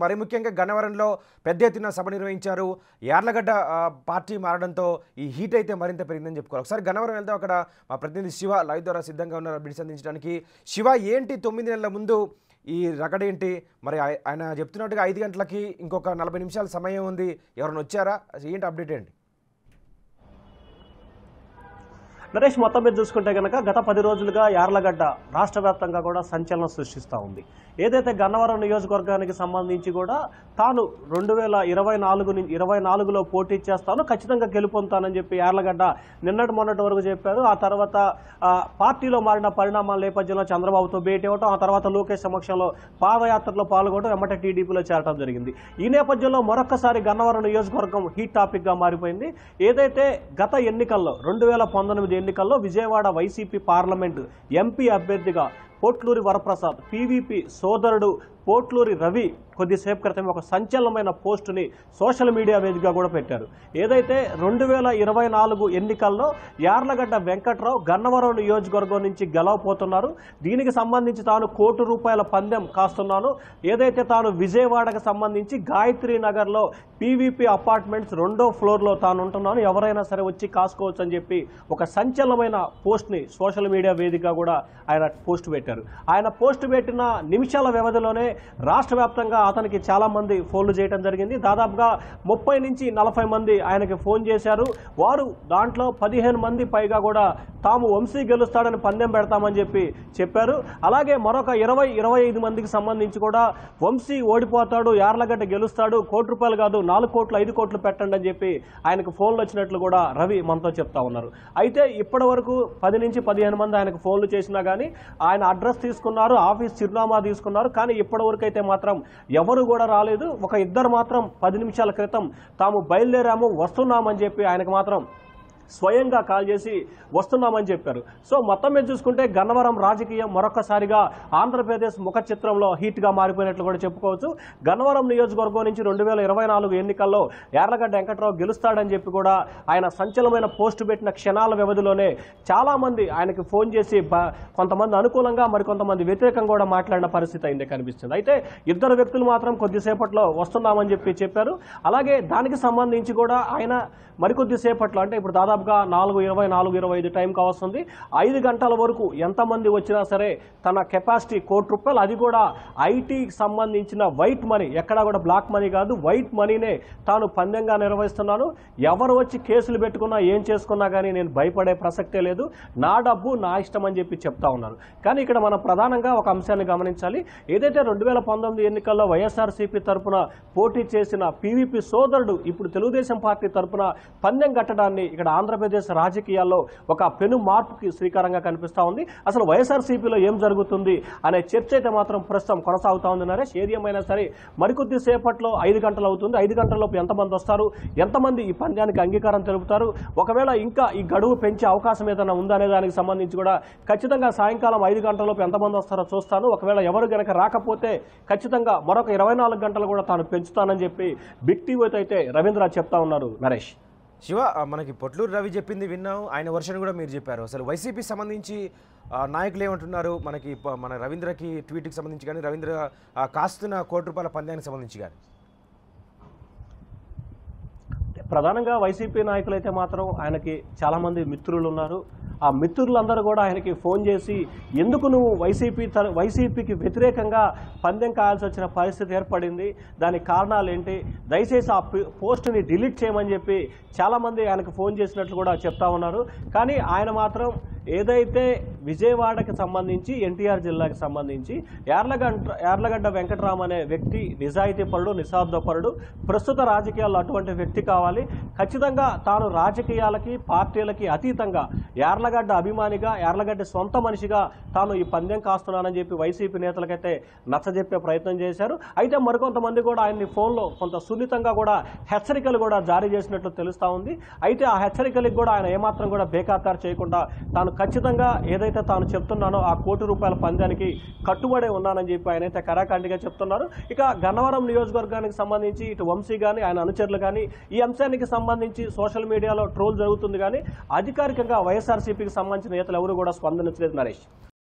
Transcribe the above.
మరి ముఖ్యంగా గన్నవరంలో పెద్ద ఎత్తున సభ నిర్వహించారు యార్లగడ్డ ఆ, పార్టీ మారడంతో ఈ హీట్ అయితే మరింత పెరిగిందని చెప్పుకోవాలి ఒకసారి గన్నవరం వెళ్తే అక్కడ మా ప్రతినిధి శివ లైవ్ ద్వారా సిద్ధంగా ఉన్నారు బిడ్స్ అందించడానికి శివ ఏంటి తొమ్మిది నెలల ముందు ఈ రగడ ఏంటి మరి ఆయ- ఆయన చెప్తున్నట్టుగా ఐదు గంటలకి ఇంకొక నలభై నిమిషాల సమయం ఉంది ఎవరైనా వచ్చారా అసలు ఏంటి అప్డేట్ ఏంటి నరేష్ మొత్తం మీద చూసుకుంటే కనుక గత పది రోజులుగా యార్లగడ్డ రాష్ట్ర వ్యాప్తంగా కూడా సంచలనం సృష్టిస్తూ ఉంది ఏదైతే గన్నవరం నియోజకవర్గానికి సంబంధించి కూడా తాను రెండు వేల ఇరవై నాలుగు నుంచి ఇరవై నాలుగులో పోటీ చేస్తాను ఖచ్చితంగా గెలుపొందుతానని చెప్పి యార్లగడ్డ నిన్నటి మొన్నటి వరకు చెప్పారు ఆ తర్వాత ఆ, పార్టీలో మారిన పరిణామాల నేపథ్యంలో చంద్రబాబుతో భేటీ అవ్వటం ఆ తర్వాత లోకేష్ సమక్షంలో పాదయాత్రలో పాల్గొనడం ఎమ్మటే టీడీపీలో చేరటం జరిగింది ఈ నేపథ్యంలో మరొకసారి గన్నవరం నియోజకవర్గం హీట్ టాపిక్ గా మారిపోయింది ఏదైతే గత ఎన్నికల్లో రెండు వేల పంతొమ్మిది ఎన్నికల్లో విజయవాడ వైసీపీ పార్లమెంటు ఎంపీ అభ్యర్థిగా పోట్లూరి వరప్రసాద్ పీవీపీ సోదరుడు పోట్లూరి రవి కొద్దిసేపు క్రితం ఒక సంచలనమైన పోస్టుని సోషల్ మీడియా వేదికగా కూడా పెట్టారు ఏదైతే రెండు వేల ఇరవై నాలుగు ఎన్నికల్లో యార్లగడ్డ వెంకట్రావు గన్నవరం నియోజకవర్గం నుంచి గెలవపోతున్నారు దీనికి సంబంధించి తాను కోటి రూపాయల పందెం కాస్తున్నాను ఏదైతే తాను విజయవాడకు సంబంధించి గాయత్రి నగర్లో పీవీపీ అపార్ట్మెంట్స్ రెండో ఫ్లోర్లో తాను ఉంటున్నాను ఎవరైనా సరే వచ్చి కాసుకోవచ్చు అని చెప్పి ఒక సంచలనమైన పోస్ట్ని సోషల్ మీడియా వేదికగా కూడా ఆయన పోస్ట్ పెట్టారు ఆయన పోస్ట్ పెట్టిన నిమిషాల వ్యవధిలోనే రాష్ట్ర వ్యాప్తంగా అతనికి చాలా మంది ఫోన్లు చేయడం జరిగింది దాదాపుగా ముప్పై నుంచి నలభై మంది ఆయనకి ఫోన్ చేశారు వారు దాంట్లో పదిహేను మంది పైగా కూడా తాము వంశీ గెలుస్తాడని పందెం పెడతామని చెప్పి చెప్పారు అలాగే మరొక ఇరవై ఇరవై ఐదు మందికి సంబంధించి కూడా వంశీ ఓడిపోతాడు యార్లగడ్డ గెలుస్తాడు కోటి రూపాయలు కాదు నాలుగు కోట్లు ఐదు కోట్లు పెట్టండి అని చెప్పి ఆయనకు ఫోన్లు వచ్చినట్లు కూడా రవి మనతో చెప్తా ఉన్నారు అయితే ఇప్పటి వరకు పది నుంచి పదిహేను మంది ఆయనకు ఫోన్లు చేసినా కానీ ఆయన అడ్రస్ తీసుకున్నారు ఆఫీస్ చిరునామా తీసుకున్నారు కానీ ఇప్పటి వరకు అయితే మాత్రం ఎవరు కూడా రాలేదు ఒక ఇద్దరు మాత్రం పది నిమిషాల క్రితం తాము బయలుదేరాము వస్తున్నామని చెప్పి ఆయనకు మాత్రం స్వయంగా కాల్ చేసి వస్తున్నామని చెప్పారు సో మొత్తం మీద చూసుకుంటే గన్నవరం రాజకీయం మరొకసారిగా ఆంధ్రప్రదేశ్ ముఖ చిత్రంలో హీట్గా మారిపోయినట్లు కూడా చెప్పుకోవచ్చు గన్నవరం నియోజకవర్గం నుంచి రెండు వేల ఇరవై నాలుగు ఎన్నికల్లో యార్లగడ్డ వెంకట్రావు గెలుస్తాడని చెప్పి కూడా ఆయన సంచలనమైన పోస్టు పెట్టిన క్షణాల వ్యవధిలోనే చాలా మంది ఆయనకి ఫోన్ చేసి బ- కొంతమంది అనుకూలంగా మరికొంతమంది వ్యతిరేకంగా కూడా మాట్లాడిన పరిస్థితి అయింది కనిపిస్తుంది అయితే ఇద్దరు వ్యక్తులు మాత్రం కొద్దిసేపట్లో వస్తున్నామని చెప్పి చెప్పారు అలాగే దానికి సంబంధించి కూడా ఆయన మరికొద్ది సేపట్లో అంటే ఇప్పుడు దాదాపుగా నాలుగు ఇరవై నాలుగు ఇరవై ఐదు టైం కావస్తుంది ఐదు గంటల వరకు ఎంతమంది వచ్చినా సరే తన కెపాసిటీ కోటి రూపాయలు అది కూడా ఐటీకి సంబంధించిన వైట్ మనీ ఎక్కడా కూడా బ్లాక్ మనీ కాదు వైట్ మనీనే తాను పందెంగా నిర్వహిస్తున్నాను ఎవరు వచ్చి కేసులు పెట్టుకున్నా ఏం చేసుకున్నా కానీ నేను భయపడే ప్రసక్తే లేదు నా డబ్బు నా ఇష్టం అని చెప్పి చెప్తా ఉన్నారు కానీ ఇక్కడ మనం ప్రధానంగా ఒక అంశాన్ని గమనించాలి ఏదైతే రెండు వేల పంతొమ్మిది ఎన్నికల్లో వైఎస్ఆర్సీపీ తరపున పోటీ చేసిన పీవీపీ సోదరుడు ఇప్పుడు తెలుగుదేశం పార్టీ తరపున పందెం కట్టడాన్ని ఇక్కడ ఆంధ్రప్రదేశ్ రాజకీయాల్లో ఒక పెను మార్పుకి శ్రీకారంగా కనిపిస్తా ఉంది అసలు వైఎస్ఆర్సీపీలో ఏం జరుగుతుంది అనే చర్చ అయితే మాత్రం ప్రస్తుతం కొనసాగుతా ఉంది నరేష్ ఏది ఏమైనా సరే మరికొద్ది సేపట్లో ఐదు గంటలు అవుతుంది ఐదు గంటలలోపు ఎంతమంది వస్తారు ఎంతమంది ఈ పంద్యానికి అంగీకారం తెలుపుతారు ఒకవేళ ఇంకా ఈ గడువు పెంచే అవకాశం ఏదైనా ఉందా అనే దానికి సంబంధించి కూడా ఖచ్చితంగా సాయంకాలం ఐదు గంటలలోపు ఎంతమంది వస్తారో చూస్తాను ఒకవేళ ఎవరు గనక రాకపోతే ఖచ్చితంగా మరొక ఇరవై నాలుగు గంటలు కూడా తాను పెంచుతానని చెప్పి బిగ్ టీవీతో అయితే రవీంద్ర చెప్తా ఉన్నారు నరేష్ శివ ఆ, మనకి పొట్లూరు రవి చెప్పింది విన్నాం ఆయన వర్షన్ కూడా మీరు చెప్పారు అసలు వైసీపీ సంబంధించి ఆ, నాయకులు ఏమంటున్నారు మనకి ప- మన రవీంద్రకి ట్వీట్కి సంబంధించి కానీ రవీంద్ర ఆ, కాస్తున్న కోటి రూపాయల పందానికి సంబంధించి కానీ ప్రధానంగా వైసీపీ నాయకులు అయితే మాత్రం ఆయనకి చాలా మంది మిత్రులు ఉన్నారు ఆ మిత్రులందరూ కూడా ఆయనకి ఫోన్ చేసి ఎందుకు నువ్వు వైసీపీ తర వైసీపీకి వ్యతిరేకంగా పందెం కాయాల్సి వచ్చిన పరిస్థితి ఏర్పడింది దానికి కారణాలు ఏంటి దయచేసి ఆ పి- పోస్ట్ని డిలీట్ చేయమని చెప్పి చాలామంది ఆయనకు ఫోన్ చేసినట్లు కూడా చెప్తా ఉన్నారు కానీ ఆయన మాత్రం ఏదైతే విజయవాడకి సంబంధించి ఎన్టీఆర్ జిల్లాకి సంబంధించి యార్లగడ్డ యార్లగడ్డ వెంకటరామ్ అనే వ్యక్తి నిజాయితీపరుడు నిశాబ్దపరుడు ప్రస్తుత రాజకీయాల్లో అటువంటి వ్యక్తి కావాలి ఖచ్చితంగా తాను రాజకీయాలకి పార్టీలకి అతీతంగా యార్లగడ్డ అభిమానిగా యార్లగడ్డ సొంత మనిషిగా తాను ఈ పందెం కాస్తున్నానని చెప్పి వైసీపీ నేతలకైతే నచ్చజెప్పే ప్రయత్నం చేశారు అయితే మరికొంతమంది కూడా ఆయన్ని ఫోన్లో కొంత సున్నితంగా కూడా హెచ్చరికలు కూడా జారీ చేసినట్లు తెలుస్తా ఉంది అయితే ఆ హెచ్చరికలకు కూడా ఆయన ఏమాత్రం కూడా బేఖాతారు చేయకుండా తాను ఖచ్చితంగా ఏదైతే తాను చెప్తున్నానో ఆ కోటి రూపాయల పందానికి కట్టుబడే ఉన్నానని చెప్పి ఆయన అయితే కరాఖండిగా చెప్తున్నారు ఇక గన్నవరం నియోజకవర్గానికి సంబంధించి ఇటు వంశీ కానీ ఆయన అనుచరులు కానీ ఈ అంశానికి సంబంధించి సోషల్ మీడియాలో ట్రోల్ జరుగుతుంది కానీ అధికారికంగా వైఎస్ఆర్సీపీకి సంబంధించిన నేతలు ఎవరు కూడా స్పందించలేదు నరేష్